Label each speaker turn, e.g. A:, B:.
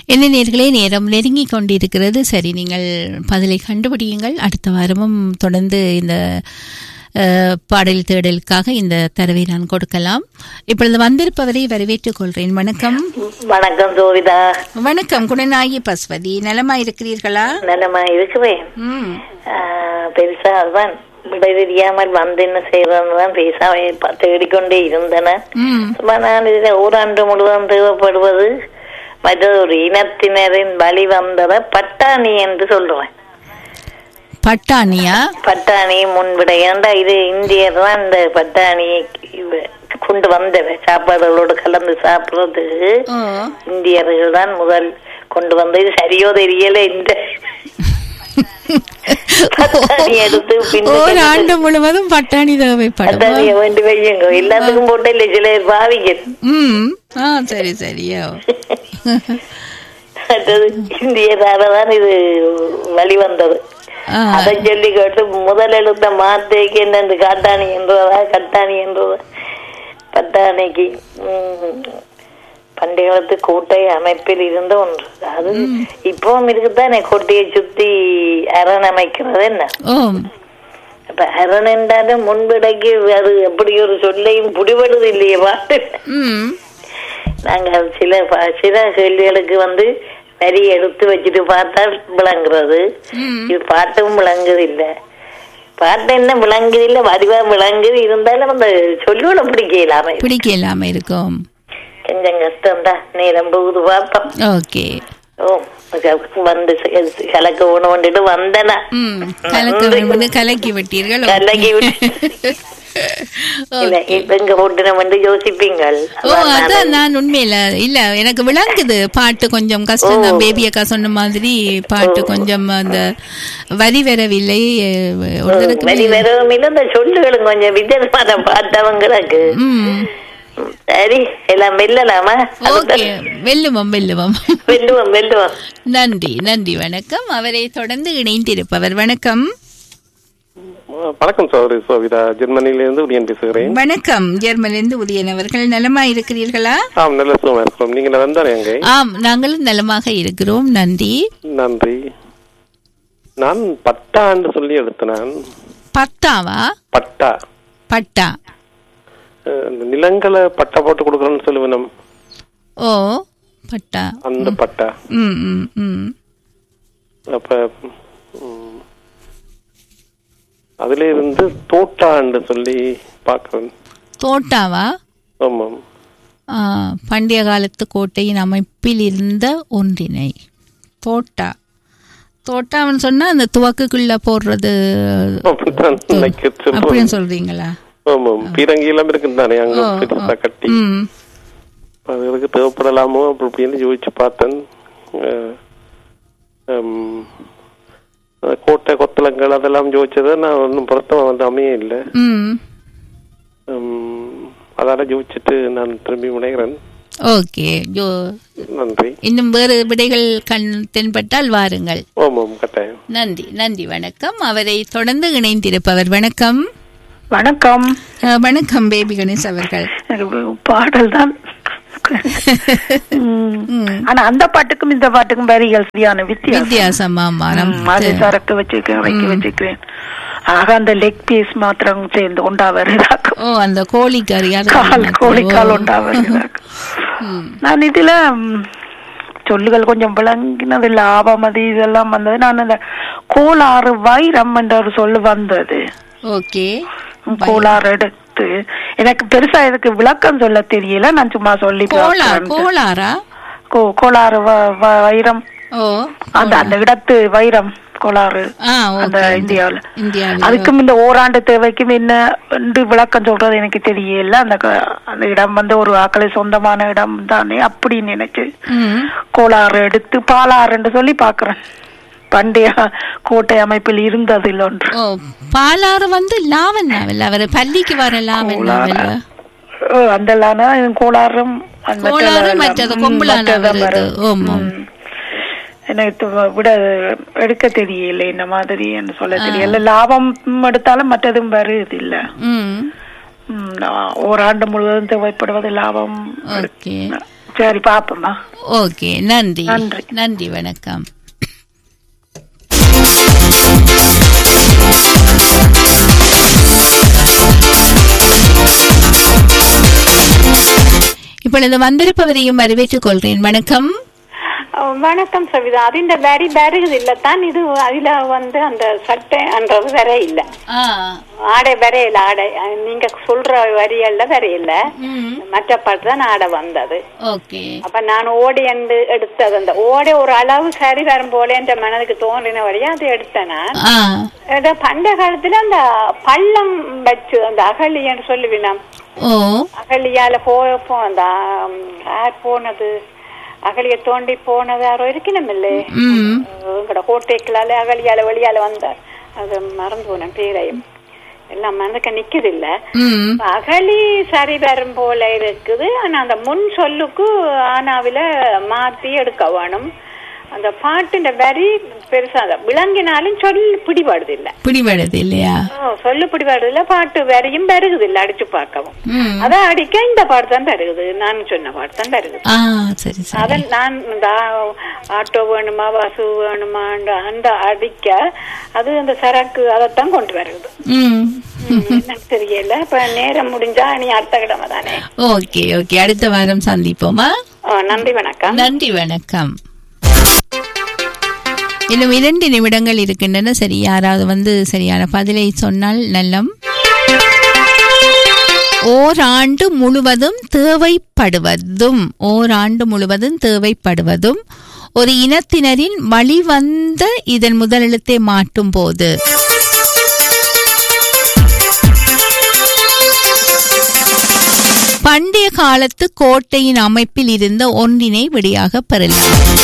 A: என்ன நேர்களே நேரம் நெருங்கி கொண்டிருக்கிறது சரி நீங்கள் பதிலை கண்டுபிடியுங்கள் அடுத்த வாரமும் தொடர்ந்து இந்த அஹ், பாடல் தேடலுக்காக இந்த தரவை நான் கொடுக்கலாம் இப்பொழுது வந்திருப்பவரை வரவேற்றுக் கொள்கிறேன் வணக்கம்
B: வணக்கம் ஜோதிதா
A: வணக்கம் குணநாயகி பஸ்வதி நலமா இருக்கிறீர்களா
B: நலமா இருக்கிறேன்
A: ம்
B: ஆஹ், பெருசா அதுதான் விட தெரியாமல் வந்து என்ன செய்யறதுதான் பேசாம ப- தேடிக்கொண்டே இருந்தன
A: ம்
B: சும்மா நான் இதுல ஓராண்டு முழுவதும் தேவைப்படுவது மற்றது ஒரு இனத்தினரின் வழி வந்தத பட்டாணி என்று சொல்றேன்
A: பட்டாணியா
B: பட்டாணி முன்விட ஏன்டா இது இந்தியர் தான் இந்த பட்டாணியை இவ- கொண்டு வந்தவ சாப்பாடுகளோடு கலந்து சாப்பிடுறது
A: ஓ
B: இந்தியர்கள் தான் முதல் கொண்டு வந்தது சரியோ தெரியல இந்த பட்டாணி எடுத்து பின்னுக்கு
A: ஒரு ஆண்டு முழுவதும் பட்டாணி தேவைப்படும்
B: பட்டாணியை வேண்டி வையுங்க எல்லாத்துக்கும் போட்டு இல்லை சில பாவிங்க
A: ம் ஆ சரி சரியா
B: அடுத்தது இந்தியராலதான் இது வழி வந்தது
A: ஆ
B: அதை சொல்லி கேட்டு முதல் எழுத்த மாத்தேக்கு என்ன இந்த காட்டாணி என்றதா கட்டாணி என்றதா பட்டாணிக்கு உம், பண்டைய காலத்து கோட்டை அமைப்பில் இருந்த ஒன்று அது இப்பவும் இருக்குதானே கோட்டையை சுத்தி அரண் அமைக்கிறது என்ன
A: ஓ
B: அப்ப அரண் என்றாலும் முன்பிடைக்கு அது அப்படி ஒரு சொல்லையும் புடிபடுது இல்லையே பாட்டு
A: ம்
B: நாங்க சில ப- சில கேள்விகளுக்கு வந்து வரி எடுத்து வச்சுட்டு பார்த்தா விளங்குறது
A: ம்
B: இது பாட்டும் விளங்குது இல்ல பாட்டு என்ன விளங்குது இல்ல வடிவா விளங்குது இருந்தாலும் அந்த சொல்லுவல பிடிக்கலாம
A: பிடிக்கலாம இருக்கும்
B: கொஞ்சம் கஷ்டம் தான் நேரம் போகுது பார்ப்போம்
A: ஓகே
B: ஓ க- வந்து ச- கலக்க உணவு வந்துட்டு வந்தனா
A: ம் கலக்க வேணும்னு கலக்கி விட்டீர்கள்
B: கலக்கி இல்ல இப்ப இங்க ஓட்டுன வந்து யோசிப்பீங்கள்
A: ஓ அதான் நான் உண்மையில இல்ல எனக்கு விளங்குது பாட்டு கொஞ்சம் கஷ்டம் தான் பேபி அக்கா சொன்ன மாதிரி பாட்டு கொஞ்சம் அந்த வரி வரவில்லை ஒரு தடவைக்கு
B: வரி வரவும் இல்ல இந்த சொல்லுகளும் கொஞ்சம் வித்தியாசமான பாட்டவங்களுக்கு
A: ம்
B: சரி எல்லாம் வெல்லலாமா
A: ஓகே வெல்லுவோம் வெல்லுவோம்
B: வெல்லுவோம் வெல்லுவோம்
A: நன்றி நன்றி வணக்கம் அவரை தொடர்ந்து இணைந்திருப்பவர் வணக்கம்
C: வணக்கம் சோதரி சோவிதா ஜெர்மனியிலிருந்து உரியன் பேசுகிறேன்
A: வணக்கம் ஜெர்மனிலிருந்து உதயன் அவர்கள் நலமா இருக்கிறீர்களா
C: ஆம் நல்ல சுகமா இருக்கிறோம் நீங்க வந்தானே அங்கே
A: ஆம் நாங்களும் நலமாக இருக்கிறோம் நன்றி
C: நன்றி நான் பட்டான்னு சொல்லி எடுத்தேன்
A: பத்தாவா
C: பட்டா
A: பட்டா
C: அஹ் இந்த நிலங்களை பட்டா போட்டு கொடுக்குறோன்னு சொல்லுவேன்
A: ஓ பட்டா
C: அந்த பட்டா
A: ம் ம் ம்
C: அப்ப ம், அதுல இருந்து தோட்டான்னு சொல்லி பார்க்கிறேன்
A: தோட்டாவா
C: ஆமாம்
A: ஆ, பண்டைய காலத்து கோட்டையின் அமைப்பில் இருந்த ஒன்றினை தோட்டா தோட்டான்னு சொன்னா அந்த துவக்குக்குள்ள போடுறது
C: அப்படித்தான் நினைக்க சொல்றேன்.
A: அப்படின்னு சொல்றீங்களா
C: ஆமாம் பீரங்கி எல்லாம் இருக்குது தானே அங்க
A: ஓ,
C: பெருசா கட்டி
A: ம்
C: அதுக்கு தேவைப்படலாமோ அப்படி இப்படின்னு யோசிச்சு பார்த்தேன் அஹ், ஹம், அஹ், கோட்டை கொத்தளங்கள் அதெல்லாம் யோசிச்சது நான் ஒன்றும் பொருத்தமா வந்து அமைய இல்லை
A: ம்
C: ஹம், அதால யோசிச்சுட்டு நான் திரும்பி முனைகிறேன்
A: ஓகே ஜோ
C: நன்றி
A: இன்னும் வேறு விடைகள் கண் தென்பட்டால் வாருங்கள்
C: ஓமாம் கட்டாயம்
A: நன்றி நன்றி வணக்கம் அவரை தொடர்ந்து இணைந்திருப்பவர் வணக்கம்
D: வணக்கம்
A: அஹ், வணக்கம் பேபி கணேஷ் அவர்கள்
D: எனக்கு பாடல் தான் உம்.
A: ம்.
D: ஆனா அந்த பாட்டுக்கும் இந்த பாட்டுக்கும் வரிகள் சரியான வித்தியாசம்
A: வித்தியாசம் ஆமா
D: உம், அது
A: நம்ம
D: சரக்கு வச்சிருக்கேன் வைக்க வச்சிருக்கிறேன் ஆக அந்த லெக் பீஸ் மாத்திரம் சேர்ந்து உண்டா வருதாக்கும்
A: ஓ அந்த கோழிக்கறி அது
D: கால் கோழிக்கால்
A: ஓ.
D: உண்டா வருதாக்கும்
A: ம்.
D: நான் இதுல உம், சொல்லுகள் கொஞ்சம் விளங்கினது லாபம் அது இதெல்லாம் வந்தது நான் அந்த கோளாறு வைரம் என்ற ஒரு சொல்லு வந்தது
A: ஓகே
D: கோளாறு எடுத்து எனக்கு பெருசா இதுக்கு விளக்கம் சொல்ல தெரியல நான் சும்மா சொல்லி
A: கோலா
D: பார்க்கிறேன்ட்டு.
A: கோளாரா
D: கோ- கோளாறு வ- வ- வைரம்
A: ஓ
D: அந்த அந்த இடத்து வைரம் கோளாறு
A: ஆ
D: அந்த
A: ஓகே
D: இந்தியாவுல
A: இந்தியாவில்
D: அதுக்கும் இந்த ஓராண்டு தேவைக்கும் என்ன என்று விளக்கம் சொல்றது எனக்கு தெரியல அந்த க- அந்த இடம் வந்து ஒரு ஆக்களை சொந்தமான இடம் தானே அப்படின்னு நினைச்சு
A: ம்
D: கோளாறு எடுத்து பாலாறுன்னு சொல்லி பாக்குறேன் பண்டைய கோட்டை அமைப்பில் இருந்ததில் ஒன்று
A: ஓ பாலாறு வந்து லாவன் நாவல் அவர் பள்ளிக்கு வர லாவன் நாவல்
D: ஓ, அந்த லானா கோளாறும் அந்த
A: கோளாறு
D: மற்ற-
A: மற்றது
D: ம்,
A: கொம்புலான
D: மற்றதும்
A: வருது.
D: வரும்.
A: ஆமா.
D: ம். எனக்கு து- விட எடுக்க தெரியல இந்த மாதிரி என்று சொல்ல தெரியல லாபம் எடுத்தாலும் மற்றதும் வருது இல்ல
A: ம்
D: ம், நான் ஓராண்டு முழுவதும் தேவைப்படுவது லாபம்
A: ஓகே
D: சரி பாப்போம்மா
A: ஓகே நன்றி
D: நன்றி.
A: நன்றி வணக்கம் இப்பொழுது வந்திருப்பவரையும் வரவேற்றுக் கொள்கிறேன் வணக்கம்
E: வணக்கம் சவிதா அதிண்ட வரி வருகுது இல்லத்தான் இது அதுல வந்து அந்த சட்டைன்றது வர இல்ல
A: ஆ
E: ஆடை வரையில ஆடை அஹ் நீங்க சொல்ற வரியல்ல வரையில
A: ம்
E: மற்ற பாட்டு தான் ஆடை வந்தது
A: ஓகே
E: அப்ப நான் ஓடி என்று எடுத்தது அந்த ஓடை ஒரு அளவு சரி வரும் போல என்ற மனதுக்கு தோன்றின வழியா அது எடுத்தேன் நான்
A: ஆ
E: இது பண்டைய காலத்துல அந்த பள்ளம் வச்சு அந்த அகழின்னு சொல்லுவினா
A: ஓ
E: அகழியால போயப்போ அந்த ஆம், யார் போனது அகழிய தோண்டி போனது யாரோ இருக்கணுமில்லே
A: ம்
E: உங்களோட கோட்டைக்களால அகழியால வெளியால வந்த அது மறந்து போனேன் பேரையும் எல்லாம் மறந்துக்க நிக்குது இல்ல
A: ம்
E: அகழி சரி வரும் போல இருக்குது ஆனா அந்த முன் சொல்லுக்கு ஆனாவில மாத்தி எடுக்க வேணும் அந்த பாட்டுன்ற வரி பெருசா அந்த விளங்கினாலும் சொல் பிடிபாடுது இல்ல
A: பிடிபடுது இல்லையா
E: ஓ, சொல்லு பிடிபாடுது இல்ல பாட்டு வரியும் பெருகுது இல்ல அடிச்சு பார்க்கவும்
A: ம்
E: அதான் அடிக்க இந்த பாட்டு தான் பெருகுது நான் சொன்ன பாட்டு தான் பெருகுது
A: ஆ சரி சரி
E: அதன் நான் இந்த ஆ- ஆட்டோ வேணுமா பஸ் வேணுமா அந்த அடிக்க அது அந்த சரக்கு அதைத்தான் கொண்டு வருது
A: ம்
E: ம், எனக்கு தெரியல இப்ப நேரம் முடிஞ்சா நீ அடுத்த கிழமை தானே
A: ஓகே ஓகே அடுத்த வாரம் சந்திப்போமா
E: ஆ, நன்றி வணக்கம்
A: நன்றி வணக்கம் இன்னும் இரண்டு நிமிடங்கள் இருக்கின்றன சரி யாராவது வந்து சரியான பதிலை சொன்னால் நல்லம் ஓராண்டு முழுவதும் தேவைப்படுவதும் ஓராண்டு முழுவதும் தேவைப்படுவதும் ஒரு இனத்தினரின் வழிவந்த இதன் முதலெழுத்தை மாட்டும் போது பண்டைய காலத்து கோட்டையின் அமைப்பில் இருந்த ஒன்றினை விடையாக பெறலாம்